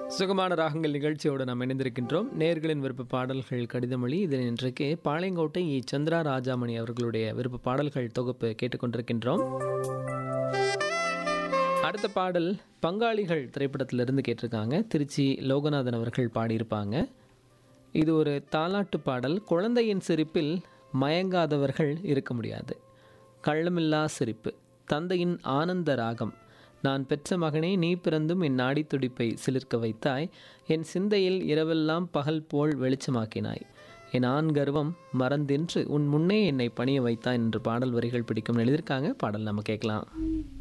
சுகமான ராகங்கள் நிகழ்ச்சியோடு நாம் இணைந்திருக்கின்றோம் நேர்களின் விருப்ப பாடல்கள் கடிதமொழி இதில் இன்றைக்கு பாளையங்கோட்டை இ சந்திரா ராஜாமணி அவர்களுடைய விருப்ப பாடல்கள் தொகுப்பு கேட்டுக்கொண்டிருக்கின்றோம் அடுத்த பாடல் பங்காளிகள் திரைப்படத்திலிருந்து கேட்டிருக்காங்க திருச்சி லோகநாதன் அவர்கள் பாடியிருப்பாங்க இது ஒரு தாலாட்டு பாடல் குழந்தையின் சிரிப்பில் மயங்காதவர்கள் இருக்க முடியாது கள்ளமில்லா சிரிப்பு தந்தையின் ஆனந்த ராகம் நான் பெற்ற மகனே நீ பிறந்தும் என் நாடி துடிப்பை சிலிர்க்க வைத்தாய் என் சிந்தையில் இரவெல்லாம் பகல் போல் வெளிச்சமாக்கினாய் என் ஆண் கர்வம் மறந்தின்று உன் முன்னே என்னை பணிய வைத்தாய் என்று பாடல் வரிகள் பிடிக்கும் எழுதியிருக்காங்க பாடல் நம்ம கேட்கலாம்